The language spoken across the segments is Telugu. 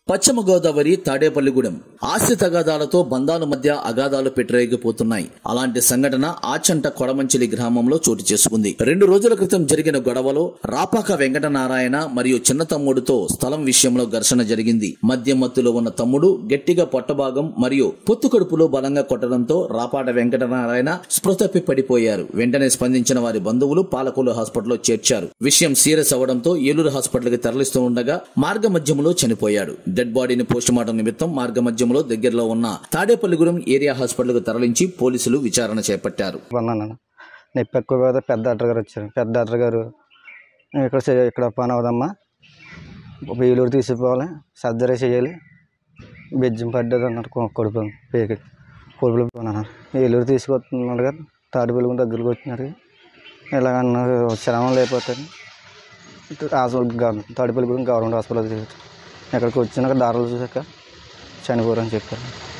పశ్చిమ గోదావరి తాడేపల్లిగూడెం ఆస్తి తగాదాలతో బంధాల మధ్య అగాధాలు పెట్టరేగిపోతున్నాయి అలాంటి సంఘటన ఆచంట కొడమంచిలి గ్రామంలో చోటు చేసుకుంది రెండు రోజుల క్రితం జరిగిన గొడవలో రాపాక వెంకటనారాయణ మరియు చిన్న తమ్ముడితో స్థలం విషయంలో ఘర్షణ జరిగింది మద్యం మత్తులో ఉన్న తమ్ముడు గట్టిగా పొట్టభాగం మరియు పొత్తు కడుపులో బలంగా కొట్టడంతో రాపాట వెంకటనారాయణ స్పృతప్పి పడిపోయారు వెంటనే స్పందించిన వారి బంధువులు పాలకొల్లు హాస్పిటల్లో చేర్చారు విషయం సీరియస్ అవడంతో ఏలూరు హాస్పిటల్కి తరలిస్తూ ఉండగా మార్గ మధ్యములో చనిపోయాడు డెడ్ బాడీని పోస్టుమార్టం నిమిత్తం మార్గ మధ్యములో దగ్గరలో ఉన్న తాడేపల్లిగూడెం ఏరియా హాస్పిటల్కు తరలించి పోలీసులు విచారణ చేపట్టారు కొన్నాను నొప్పి ఎక్కువ కదా పెద్ద డాక్టర్ గారు వచ్చారు పెద్ద డాక్టర్ గారు ఇక్కడ చే- ఇక్కడ పని అవదమ్మా వేలూరు తీసుకుపోవాలి సర్జరీ చేయాలి బెజ్జం పడ్డది అన్నారు కొ- కడుపు పేకి కొడుపులు అన్నారు ఏలూరు తీసుకొస్తున్నాడు కదా తాడిపల్లి దగ్గరికి వచ్చినారు ఇలాగన్నారు శ్రమం లేకపోతే హాస్పిటల్ తాడిపల్లి గురించి గవర్నమెంట్ హాస్పిటల్ తీసుకొచ్చారు ఇక్కడికి వచ్చినాక దారులు చూసాక చనిపోరు అని చెప్పారు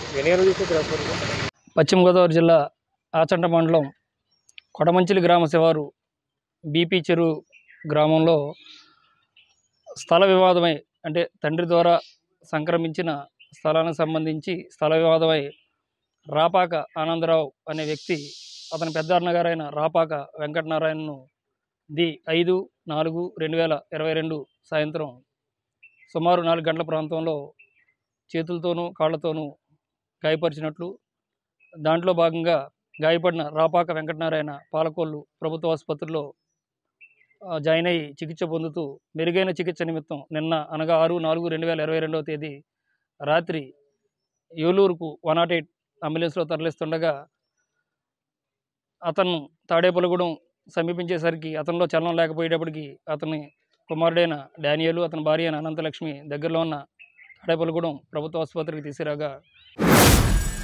పశ్చిమ గోదావరి జిల్లా ఆచంట మండలం కొడమంచిలి గ్రామ శివారు బీపీ చెరువు గ్రామంలో స్థల వివాదమై అంటే తండ్రి ద్వారా సంక్రమించిన స్థలానికి సంబంధించి స్థల వివాదమై రాపాక ఆనందరావు అనే వ్యక్తి అతని పెద్ద అన్నగారైన రాపాక వెంకటనారాయణను ది ఐదు నాలుగు రెండు వేల ఇరవై రెండు సాయంత్రం సుమారు నాలుగు గంటల ప్రాంతంలో చేతులతోనూ కాళ్ళతోనూ గాయపరిచినట్లు దాంట్లో భాగంగా గాయపడిన రాపాక వెంకటనారాయణ పాలకొల్లు ప్రభుత్వ ఆసుపత్రిలో ఆ, జాయిన్ అయ్యి చికిత్స పొందుతూ మెరుగైన చికిత్స నిమిత్తం నిన్న అనగా ఆరు నాలుగు రెండు వేల ఇరవై రెండవ తేదీ రాత్రి ఏలూరుకు వన్ నాట్ ఎయిట్ అంబులెన్స్లో తరలిస్తుండగా అతను తాడేపల్లిగూడెం సమీపించేసరికి అతనిలో చలనం లేకపోయేటప్పటికి అతని కుమారుడైన డానియలు అతని భార్య అయిన అనంతలక్ష్మి దగ్గరలో ఉన్న తాడేపల్లిగూడెం ప్రభుత్వ ఆసుపత్రికి తీసుకురాగా